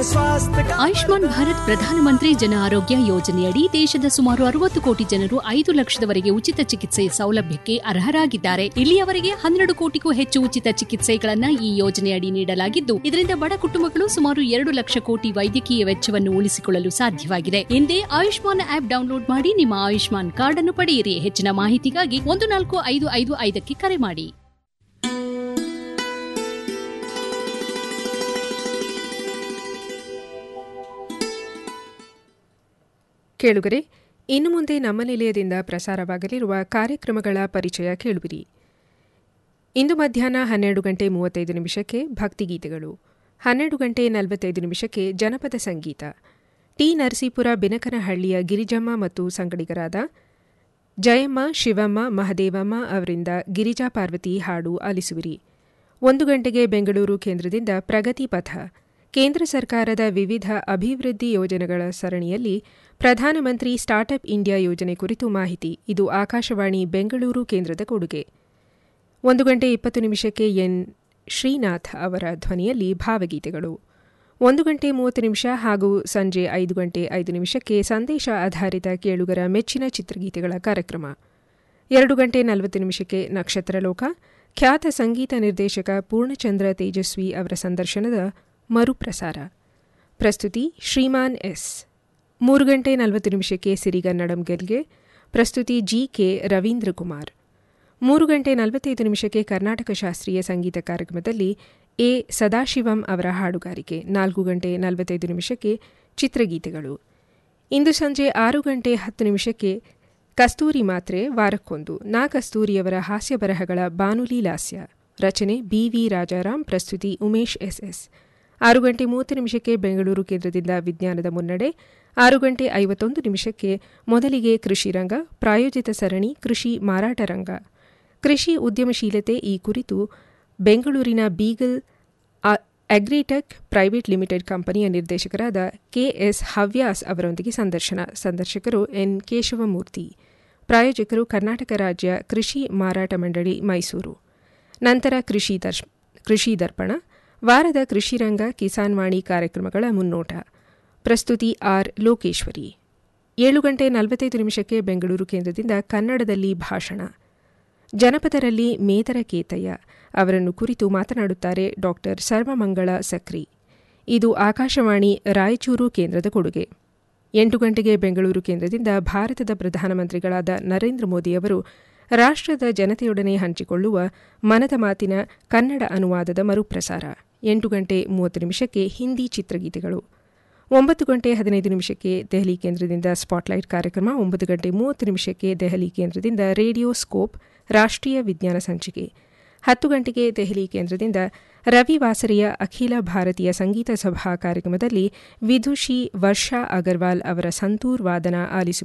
स्वास्थ्य का ಆಯುಷ್ಮಾನ್ ಭಾರತ್ ಪ್ರಧಾನಮಂತ್ರಿ ಜನ ಆರೋಗ್ಯ ಯೋಜನೆಯಡಿ ದೇಶದ ಸುಮಾರು ಅರವತ್ತು ಕೋಟಿ ಜನರು ಐದು ಲಕ್ಷದವರೆಗೆ ಉಚಿತ ಚಿಕಿತ್ಸೆ ಸೌಲಭ್ಯಕ್ಕೆ ಅರ್ಹರಾಗಿದ್ದಾರೆ ಇಲ್ಲಿಯವರೆಗೆ ಹನ್ನೆರಡು ಕೋಟಿಗೂ ಹೆಚ್ಚು ಉಚಿತ ಚಿಕಿತ್ಸೆಗಳನ್ನ ಈ ಯೋಜನೆಯಡಿ ನೀಡಲಾಗಿದ್ದು ಇದರಿಂದ ಬಡ ಕುಟುಂಬಗಳು ಸುಮಾರು ಎರಡು ಲಕ್ಷ ಕೋಟಿ ವೈದ್ಯಕೀಯ ವೆಚ್ಚವನ್ನು ಉಳಿಸಿಕೊಳ್ಳಲು ಸಾಧ್ಯವಾಗಿದೆ ಹಿಂದೆ ಆಯುಷ್ಮಾನ್ ಆಪ್ ಡೌನ್ಲೋಡ್ ಮಾಡಿ ನಿಮ್ಮ ಆಯುಷ್ಮಾನ್ ಕಾರ್ಡ್ ಅನ್ನು ಪಡೆಯಿರಿ ಹೆಚ್ಚಿನ ಮಾಹಿತಿಗಾಗಿ ಒಂದು ನಾಲ್ಕು ಐದು ಐದು ಐದಕ್ಕೆ ಕರೆ ಮಾಡಿ ಕೇಳುಗರೆ ಇನ್ನು ಮುಂದೆ ನಮ್ಮ ನಿಲಯದಿಂದ ಪ್ರಸಾರವಾಗಲಿರುವ ಕಾರ್ಯಕ್ರಮಗಳ ಪರಿಚಯ ಕೇಳುವಿರಿ ಇಂದು ಮಧ್ಯಾಹ್ನ ಹನ್ನೆರಡು ಗಂಟೆ ಮೂವತ್ತೈದು ನಿಮಿಷಕ್ಕೆ ಭಕ್ತಿಗೀತೆಗಳು ಹನ್ನೆರಡು ಗಂಟೆ ನಲವತ್ತೈದು ನಿಮಿಷಕ್ಕೆ ಜನಪದ ಸಂಗೀತ ಟಿ ನರಸೀಪುರ ಬಿನಕನಹಳ್ಳಿಯ ಗಿರಿಜಮ್ಮ ಮತ್ತು ಸಂಗಡಿಗರಾದ ಜಯಮ್ಮ ಶಿವಮ್ಮ ಮಹದೇವಮ್ಮ ಅವರಿಂದ ಗಿರಿಜಾ ಪಾರ್ವತಿ ಹಾಡು ಆಲಿಸುವಿರಿ ಒಂದು ಗಂಟೆಗೆ ಬೆಂಗಳೂರು ಕೇಂದ್ರದಿಂದ ಪ್ರಗತಿ ಪಥ ಕೇಂದ್ರ ಸರ್ಕಾರದ ವಿವಿಧ ಅಭಿವೃದ್ಧಿ ಯೋಜನೆಗಳ ಸರಣಿಯಲ್ಲಿ ಪ್ರಧಾನಮಂತ್ರಿ ಸ್ಟಾರ್ಟ್ಅಪ್ ಇಂಡಿಯಾ ಯೋಜನೆ ಕುರಿತು ಮಾಹಿತಿ ಇದು ಆಕಾಶವಾಣಿ ಬೆಂಗಳೂರು ಕೇಂದ್ರದ ಕೊಡುಗೆ ಒಂದು ಗಂಟೆ ಇಪ್ಪತ್ತು ನಿಮಿಷಕ್ಕೆ ಎನ್ ಶ್ರೀನಾಥ್ ಅವರ ಧ್ವನಿಯಲ್ಲಿ ಭಾವಗೀತೆಗಳು ಒಂದು ಗಂಟೆ ಮೂವತ್ತು ನಿಮಿಷ ಹಾಗೂ ಸಂಜೆ ಐದು ಗಂಟೆ ಐದು ನಿಮಿಷಕ್ಕೆ ಸಂದೇಶ ಆಧಾರಿತ ಕೇಳುಗರ ಮೆಚ್ಚಿನ ಚಿತ್ರಗೀತೆಗಳ ಕಾರ್ಯಕ್ರಮ ಎರಡು ಗಂಟೆ ನಲವತ್ತು ನಿಮಿಷಕ್ಕೆ ನಕ್ಷತ್ರಲೋಕ ಖ್ಯಾತ ಸಂಗೀತ ನಿರ್ದೇಶಕ ಪೂರ್ಣಚಂದ್ರ ತೇಜಸ್ವಿ ಅವರ ಸಂದರ್ಶನದ ಮರುಪ್ರಸಾರ ಪ್ರಸ್ತುತಿ ಶ್ರೀಮಾನ್ ಎಸ್ ಮೂರು ಗಂಟೆ ನಲವತ್ತು ನಿಮಿಷಕ್ಕೆ ಸಿರಿಗನ್ನಡಂ ಗೆಲ್ಗೆ ಪ್ರಸ್ತುತಿ ಜಿ ಕೆ ರವೀಂದ್ರ ಕುಮಾರ್ ಮೂರು ಗಂಟೆ ನಲವತ್ತೈದು ನಿಮಿಷಕ್ಕೆ ಕರ್ನಾಟಕ ಶಾಸ್ತ್ರೀಯ ಸಂಗೀತ ಕಾರ್ಯಕ್ರಮದಲ್ಲಿ ಎ ಸದಾಶಿವಂ ಅವರ ಹಾಡುಗಾರಿಕೆ ನಾಲ್ಕು ಗಂಟೆ ನಲವತ್ತೈದು ನಿಮಿಷಕ್ಕೆ ಚಿತ್ರಗೀತೆಗಳು ಇಂದು ಸಂಜೆ ಆರು ಗಂಟೆ ಹತ್ತು ನಿಮಿಷಕ್ಕೆ ಕಸ್ತೂರಿ ಮಾತ್ರೆ ವಾರಕ್ಕೊಂದು ನಾ ಕಸ್ತೂರಿಯವರ ಹಾಸ್ಯ ಬರಹಗಳ ಬಾನುಲಿ ಲಾಸ್ಯ ರಚನೆ ಬಿವಿ ರಾಜಾರಾಮ್ ಪ್ರಸ್ತುತಿ ಉಮೇಶ್ ಎಸ್ಎಸ್ ಆರು ಗಂಟೆ ಮೂವತ್ತು ನಿಮಿಷಕ್ಕೆ ಬೆಂಗಳೂರು ಕೇಂದ್ರದಿಂದ ವಿಜ್ಞಾನದ ಮುನ್ನಡೆ ಆರು ಗಂಟೆ ಐವತ್ತೊಂದು ನಿಮಿಷಕ್ಕೆ ಮೊದಲಿಗೆ ಕೃಷಿ ರಂಗ ಪ್ರಾಯೋಜಿತ ಸರಣಿ ಕೃಷಿ ಮಾರಾಟ ರಂಗ ಕೃಷಿ ಉದ್ಯಮಶೀಲತೆ ಈ ಕುರಿತು ಬೆಂಗಳೂರಿನ ಬೀಗಲ್ ಅಗ್ರಿಟೆಕ್ ಪ್ರೈವೇಟ್ ಲಿಮಿಟೆಡ್ ಕಂಪನಿಯ ನಿರ್ದೇಶಕರಾದ ಕೆಎಸ್ ಹವ್ಯಾಸ್ ಅವರೊಂದಿಗೆ ಸಂದರ್ಶನ ಸಂದರ್ಶಕರು ಎನ್ ಕೇಶವಮೂರ್ತಿ ಪ್ರಾಯೋಜಕರು ಕರ್ನಾಟಕ ರಾಜ್ಯ ಕೃಷಿ ಮಾರಾಟ ಮಂಡಳಿ ಮೈಸೂರು ನಂತರ ಕೃಷಿ ದರ್ಶ್ ಕೃಷಿ ದರ್ಪಣ ವಾರದ ಕೃಷಿ ರಂಗ ಕಿಸಾನ್ ವಾಣಿ ಕಾರ್ಯಕ್ರಮಗಳ ಮುನ್ನೋಟ ಪ್ರಸ್ತುತಿ ಆರ್ ಲೋಕೇಶ್ವರಿ ಏಳು ಗಂಟೆ ನಲವತ್ತೈದು ನಿಮಿಷಕ್ಕೆ ಬೆಂಗಳೂರು ಕೇಂದ್ರದಿಂದ ಕನ್ನಡದಲ್ಲಿ ಭಾಷಣ ಜನಪದರಲ್ಲಿ ಮೇದರ ಕೇತಯ್ಯ ಅವರನ್ನು ಕುರಿತು ಮಾತನಾಡುತ್ತಾರೆ ಡಾಕ್ಟರ್ ಸರ್ವಮಂಗಳ ಸಕ್ರಿ ಇದು ಆಕಾಶವಾಣಿ ರಾಯಚೂರು ಕೇಂದ್ರದ ಕೊಡುಗೆ ಎಂಟು ಗಂಟೆಗೆ ಬೆಂಗಳೂರು ಕೇಂದ್ರದಿಂದ ಭಾರತದ ಪ್ರಧಾನಮಂತ್ರಿಗಳಾದ ನರೇಂದ್ರ ಮೋದಿಯವರು ರಾಷ್ಟ್ರದ ಜನತೆಯೊಡನೆ ಹಂಚಿಕೊಳ್ಳುವ ಮನದ ಮಾತಿನ ಕನ್ನಡ ಅನುವಾದದ ಮರುಪ್ರಸಾರ ಎಂಟು ಗಂಟೆ ಮೂವತ್ತು ನಿಮಿಷಕ್ಕೆ ಹಿಂದಿ ಚಿತ್ರಗೀತೆಗಳು ಒಂಬತ್ತು ಗಂಟೆ ಹದಿನೈದು ನಿಮಿಷಕ್ಕೆ ದೆಹಲಿ ಕೇಂದ್ರದಿಂದ ಸ್ಪಾಟ್ಲೈಟ್ ಕಾರ್ಯಕ್ರಮ ಒಂಬತ್ತು ಗಂಟೆ ಮೂವತ್ತು ನಿಮಿಷಕ್ಕೆ ದೆಹಲಿ ಕೇಂದ್ರದಿಂದ ರೇಡಿಯೋ ಸ್ಕೋಪ್ ರಾಷ್ಟ್ರೀಯ ವಿಜ್ಞಾನ ಸಂಚಿಕೆ ಹತ್ತು ಗಂಟೆಗೆ ದೆಹಲಿ ಕೇಂದ್ರದಿಂದ ರವಿ ವಾಸರಿಯ ಅಖಿಲ ಭಾರತೀಯ ಸಂಗೀತ ಸಭಾ ಕಾರ್ಯಕ್ರಮದಲ್ಲಿ ವಿದುಷಿ ವರ್ಷಾ ಅಗರ್ವಾಲ್ ಅವರ ಸಂತೂರ್ ವಾದನ ಆಲಿಸುವ